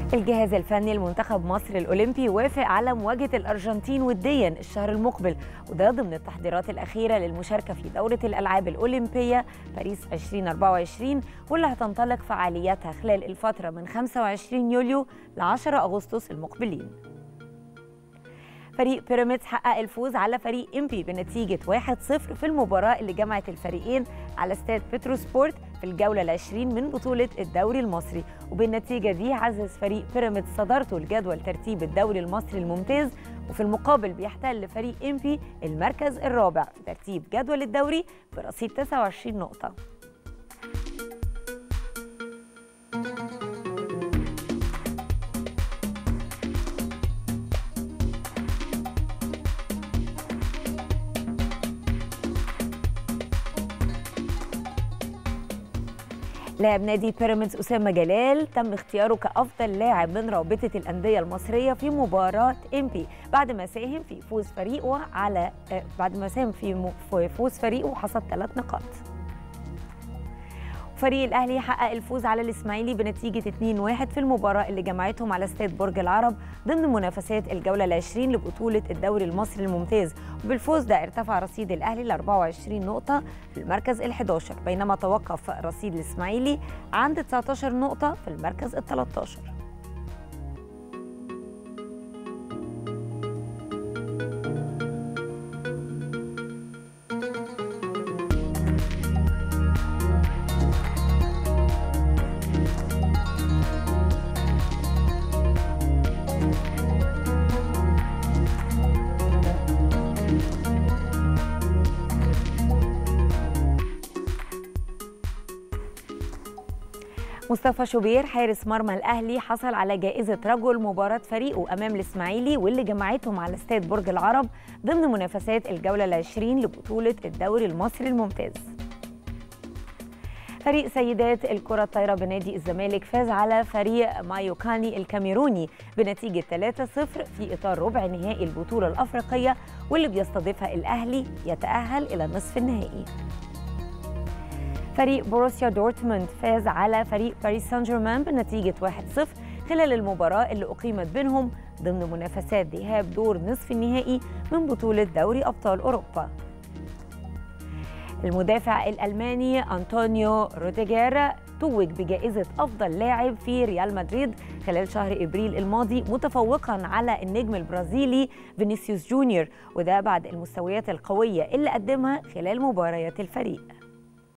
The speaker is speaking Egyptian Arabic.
الجهاز الفني لمنتخب مصر الأولمبي وافق على مواجهة الأرجنتين وديا الشهر المقبل وده ضمن التحضيرات الأخيرة للمشاركة في دورة الألعاب الأولمبية باريس 2024 واللي هتنطلق فعالياتها خلال الفترة من 25 يوليو ل 10 أغسطس المقبلين فريق بيراميدز حقق الفوز على فريق امبي بنتيجة 1-0 في المباراة اللي جمعت الفريقين على استاد بترو سبورت في الجولة العشرين من بطولة الدوري المصري وبالنتيجة دي عزز فريق بيراميدز صدارته لجدول ترتيب الدوري المصري الممتاز وفي المقابل بيحتل فريق امبي المركز الرابع في ترتيب جدول الدوري برصيد 29 نقطة لاعب نادي بيراميدز أسامة جلال تم اختياره كأفضل لاعب من رابطة الأندية المصرية في مباراة إمبي بعد ما ساهم في فوز فريقه على بعد ما ساهم في فوز فريقه وحصد ثلاث نقاط. فريق الاهلي حقق الفوز على الاسماعيلي بنتيجه 2-1 في المباراه اللي جمعتهم على استاد برج العرب ضمن منافسات الجوله العشرين لبطوله الدوري المصري الممتاز وبالفوز ده ارتفع رصيد الاهلي ل 24 نقطه في المركز ال11 بينما توقف رصيد الاسماعيلي عند 19 نقطه في المركز ال13 مصطفى شوبير حارس مرمى الاهلي حصل على جائزه رجل مباراه فريقه امام الاسماعيلي واللي جمعتهم على استاد برج العرب ضمن منافسات الجوله العشرين لبطوله الدوري المصري الممتاز فريق سيدات الكرة الطايرة بنادي الزمالك فاز على فريق مايوكاني الكاميروني بنتيجة 3-0 في إطار ربع نهائي البطولة الأفريقية واللي بيستضيفها الأهلي يتأهل إلى النصف النهائي فريق بوروسيا دورتموند فاز على فريق باريس سان جيرمان بنتيجة 1-0 خلال المباراة اللي أقيمت بينهم ضمن منافسات ذهاب دور نصف النهائي من بطولة دوري أبطال أوروبا المدافع الألماني أنطونيو روديجير توج بجائزة أفضل لاعب في ريال مدريد خلال شهر إبريل الماضي متفوقا على النجم البرازيلي فينيسيوس جونيور وده بعد المستويات القوية اللي قدمها خلال مباريات الفريق